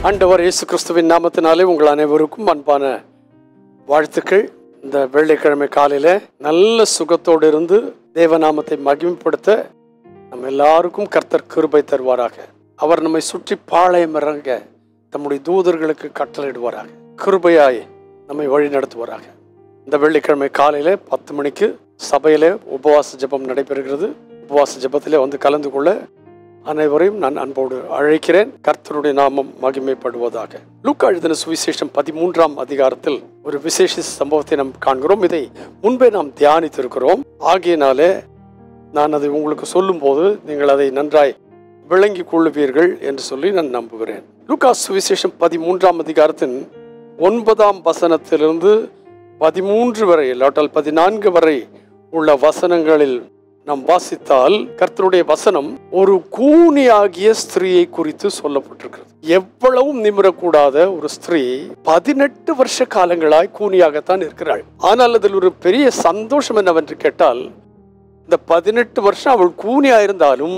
ஆண்டவர் இயேசு கிறிஸ்துவின் நாமத்தினாலே உங்கள் அனைவருக்கும் அன்பான வாழ்த்துக்கள் இந்த வெள்ளிக்கிழமை காலையில நல்ல சுகத்தோடு இருந்து தேவநாமத்தை மகிமைப்படுத்த நம்ம எல்லாருக்கும் கர்த்தர் கிருபை தருவாராக அவர் நம்மை சுற்றி பாளையம் இறங்க தம்முடைய தூதர்களுக்கு கட்டளையிடுவாராக கிருபையாய் நம்மை வழி நடத்துவாராக இந்த வெள்ளிக்கிழமை காலையில பத்து மணிக்கு சபையிலே உபவாச ஜெபம் நடைபெறுகிறது உபவாச ஜெபத்திலே வந்து கலந்து கொள்ள அனைவரையும் நான் அன்போடு அழைக்கிறேன் கர்த்தருடைய நாமம் மகிமைப்படுவதாக லூக்கா எழுதின சுவிசேஷம் பதிமூன்றாம் அதிகாரத்தில் ஒரு விசேஷ சம்பவத்தை நாம் காண்கிறோம் இதை முன்பே நாம் தியானித்திருக்கிறோம் ஆகியனாலே நான் அதை உங்களுக்கு சொல்லும்போது நீங்கள் அதை நன்றாய் விளங்கி கொள்ளுவீர்கள் என்று சொல்லி நான் நம்புகிறேன் லூக்கா சுவிசேஷம் பதிமூன்றாம் அதிகாரத்தின் ஒன்பதாம் வசனத்திலிருந்து பதிமூன்று வரை இல்லாட்டால் பதினான்கு வரை உள்ள வசனங்களில் நாம் வாசித்தால் கர்த்தருடைய வசனம் ஒரு கூனியாகிய ஸ்திரீயை குறித்து சொல்லப்பட்டிருக்கிறது எவ்வளவும் நிமிரக்கூடாத ஒரு ஸ்திரீ பதினெட்டு வருஷ காலங்களாய் கூனியாகத்தான் இருக்கிறாள் ஆனால் அதில் ஒரு பெரிய சந்தோஷம் என்னவென்று கேட்டால் இந்த பதினெட்டு வருஷம் அவள் கூனியா இருந்தாலும்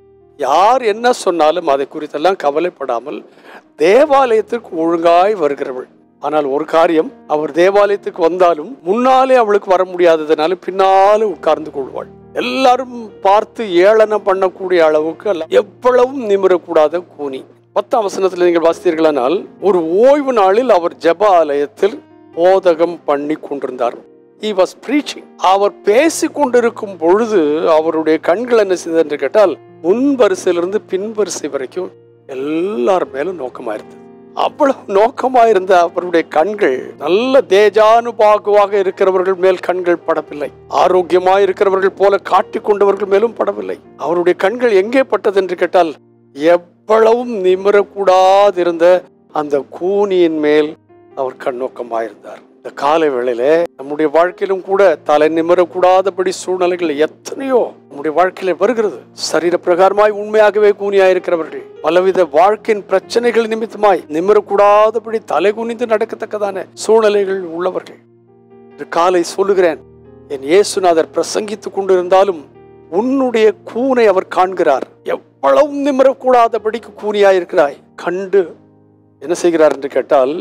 யார் என்ன சொன்னாலும் அதை குறித்தெல்லாம் கவலைப்படாமல் தேவாலயத்திற்கு ஒழுங்காய் வருகிறவள் ஆனால் ஒரு காரியம் அவர் தேவாலயத்துக்கு வந்தாலும் முன்னாலே அவளுக்கு வர முடியாததுனால பின்னாலே உட்கார்ந்து கொள்வாள் எல்லாரும் பார்த்து ஏளனம் பண்ணக்கூடிய அளவுக்கு அல்ல எவ்வளவும் நிமிரக்கூடாத கூனி பத்தாம் வசனத்தில் நீங்கள் வாசித்தீர்களானால் ஒரு ஓய்வு நாளில் அவர் ஜெப ஆலயத்தில் போதகம் பண்ணி கொண்டிருந்தார் he was preaching அவர் பேசிக் கொண்டிருக்கும் பொழுது அவருடைய கண்கள் என்ன செய்தது என்று கேட்டால் முன் வரிசையிலிருந்து பின் வரிசை வரைக்கும் எல்லார் மேலும் நோக்கமாயிருந்தது அவ்வளவு நோக்கமாயிருந்த அவருடைய கண்கள் நல்ல தேஜானுபாகுவாக இருக்கிறவர்கள் மேல் கண்கள் படவில்லை ஆரோக்கியமாய் இருக்கிறவர்கள் போல காட்டிக் கொண்டவர்கள் மேலும் படவில்லை அவருடைய கண்கள் எங்கே பட்டது என்று கேட்டால் எவ்வளவும் நிமிரக்கூடாதிருந்த அந்த கூனியின் மேல் அவர் கண்ணோக்கமாயிருந்தார் இந்த காலை வேளையில நம்முடைய வாழ்க்கையிலும் கூட தலை நிமிரக்கூடாதபடி சூழ்நிலைகள் எத்தனையோ நம்முடைய வாழ்க்கையில வருகிறது சரீர பிரகாரமாய் உண்மையாகவே கூனியாய் இருக்கிறவர்கள் பலவித வாழ்க்கையின் பிரச்சனைகள் நிமித்தமாய் நிமிரக்கூடாதபடி தலை குனிந்து நடக்கத்தக்கதான சூழ்நிலைகள் உள்ளவர்கள் இந்த காலை சொல்லுகிறேன் என் இயேசுநாதர் பிரசங்கித்துக் கொண்டிருந்தாலும் உன்னுடைய கூனை அவர் காண்கிறார் எவ்வளவு நிமிரக்கூடாதபடிக்கு கூனியாய் இருக்கிறாய் கண்டு என்ன செய்கிறார் என்று கேட்டால்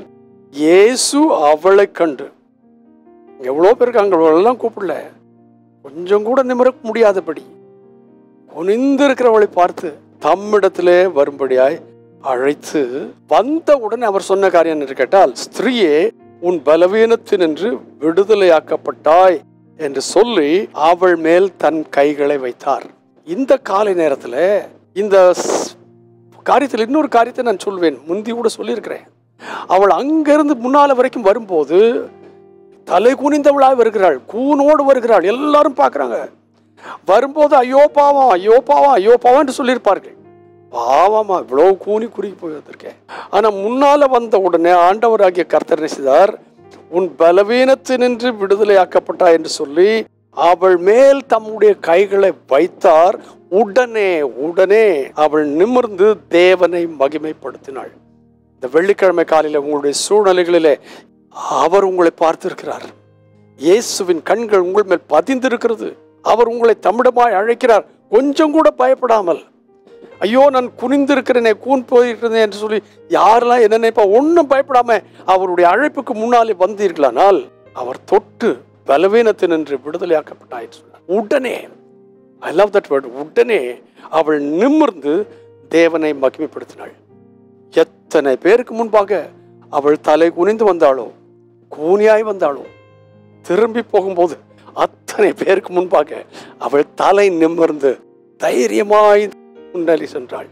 இயேசு அவளை கண்டு எவ்வளோ பேர் இருக்காங்க எல்லாம் கூப்பிடல கொஞ்சம் கூட நிமிர முடியாதபடி குனிந்து இருக்கிறவளை பார்த்து தம்மிடத்திலே வரும்படியாய் அழைத்து வந்த உடனே அவர் சொன்ன காரியம் என்று கேட்டால் ஸ்திரீயே உன் பலவீனத்தினின்று விடுதலையாக்கப்பட்டாய் என்று சொல்லி அவள் மேல் தன் கைகளை வைத்தார் இந்த காலை நேரத்துல இந்த ஸ்- காரியத்தில் இன்னொரு காரியத்தை நான் சொல்வேன் முந்தி கூட சொல்லியிருக்கிறேன் அவள் அங்கிருந்து முன்னால வரைக்கும் வரும்போது தலை குனிந்தவளாய் வருகிறாள் கூனோடு வருகிறாள் எல்லாரும் பார்க்கறாங்க வரும்போது ஐயோ பாவம் ஐயோ பாவம் ஐயோ பாவம்னு சொல்லியிருப்பார்கள் பாவமா இவ்வளவு கூனி குறுகி போய் வந்திருக்கேன் ஆனா முன்னால வந்த உடனே ஆண்டவராகிய கர்த்தர் நினைச்சார் உன் பலவீனத்தினின்று விடுதலையாக்கப்பட்டா என்று சொல்லி அவள் மேல் தம்முடைய கைகளை வைத்தார் உடனே உடனே அவள் நிமிர்ந்து தேவனை மகிமைப்படுத்தினாள் இந்த வெள்ளிக்கிழமை காலையில உங்களுடைய சூழ்நிலைகளிலே அவர் உங்களை பார்த்திருக்கிறார் இயேசுவின் கண்கள் உங்கள் மேல் பதிந்திருக்கிறது அவர் உங்களை தமிழமாய் அழைக்கிறார் கொஞ்சம் கூட பயப்படாமல் ஐயோ நான் குனிந்திருக்கிறேனே கூன் போயிருக்கிறேன் என்று சொல்லி யாரெல்லாம் என்ன நினைப்பா ஒன்றும் பயப்படாம அவருடைய அழைப்புக்கு முன்னாலே வந்தீர்களானால் அவர் தொட்டு பலவீனத்தினின்று விடுதலையாக்கப்பட்டாயிற்று சொன்னார் உடனே ஐ லவ் தட் வேர்ட் உடனே அவள் நிமிர்ந்து தேவனை மகிமைப்படுத்தினாள் எத்தனை பேருக்கு முன்பாக அவள் தலை குனிந்து வந்தாளோ கூனியாய் வந்தாளோ திரும்பி போகும்போது அத்தனை பேருக்கு முன்பாக அவள் தலை நிமிர்ந்து தைரியமாய் முன்னாடி சென்றாள்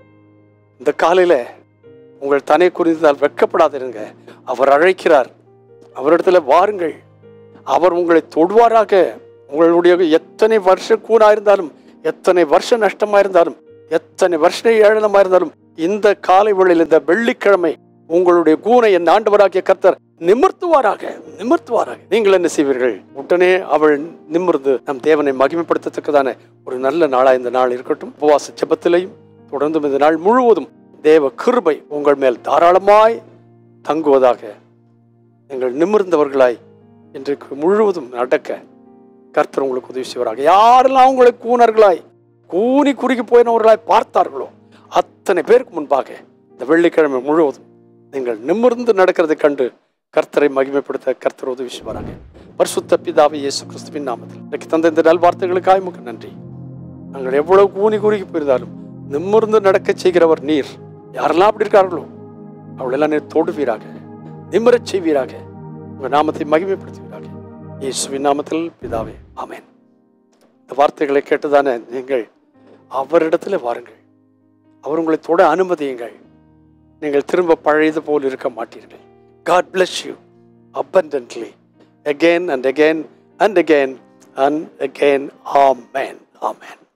இந்த காலையில உங்கள் தனை குறிந்தால் வெட்கப்படாதிருங்க அவர் அழைக்கிறார் அவரிடத்துல வாருங்கள் அவர் உங்களை தொடுவாராக உங்களுடைய எத்தனை வருஷ கூனா இருந்தாலும் எத்தனை வருஷ நஷ்டமா இருந்தாலும் எத்தனை வருஷ ஏழனமா இருந்தாலும் இந்த காலை வேளையில் இந்த வெள்ளிக்கிழமை உங்களுடைய கூனை என் ஆண்டவராகிய கர்த்தர் நிமிர்த்துவாராக நிமிர்த்துவாராக நீங்கள் என்ன செய்வீர்கள் உடனே அவள் நிமிர்ந்து நம் தேவனை மகிமைப்படுத்தத்தக்கதான ஒரு நல்ல நாளா இந்த நாள் இருக்கட்டும் உபவாச ஜெபத்திலையும் தொடர்ந்தும் இந்த நாள் முழுவதும் தேவ கிருபை உங்கள் மேல் தாராளமாய் தங்குவதாக நீங்கள் நிமிர்ந்தவர்களாய் இன்றைக்கு முழுவதும் நடக்க கர்த்தர் உங்களுக்கு உதவி செய்வாராக யாரெல்லாம் உங்களை கூனர்களாய் கூனி குறுகி போயினவர்களாய் பார்த்தார்களோ அத்தனை பேருக்கு முன்பாக இந்த வெள்ளிக்கிழமை முழுவதும் நீங்கள் நிமிர்ந்து நடக்கிறதை கண்டு கர்த்தரை மகிமைப்படுத்த கர்த்தர் உதவி செய்வாராங்க பரிசுத்த பிதாவை இயேசு கிறிஸ்துவின் நாமத்தில் இன்றைக்கு தந்த இந்த நல்வார்த்தைகளுக்காக உமக்கு நன்றி நாங்கள் எவ்வளவு கூனி குறுகி போயிருந்தாலும் நிமிர்ந்து நடக்க செய்கிறவர் நீர் யாரெல்லாம் அப்படி இருக்கார்களோ அவளெல்லாம் நீர் தொடுவீராக நிமிரச் செய்வீராக உங்கள் நாமத்தை மகிமைப்படுத்துவீராக இயேசுவின் நாமத்தில் பிதாவே ஆமென் இந்த வார்த்தைகளை கேட்டுதானே நீங்கள் அவரிடத்துல வாருங்கள் அவர் உங்களை தொட அனுமதியுங்கள் நீங்கள் திரும்ப பழையது போல் இருக்க மாட்டீர்கள் God bless you abundantly again and again and again and again amen amen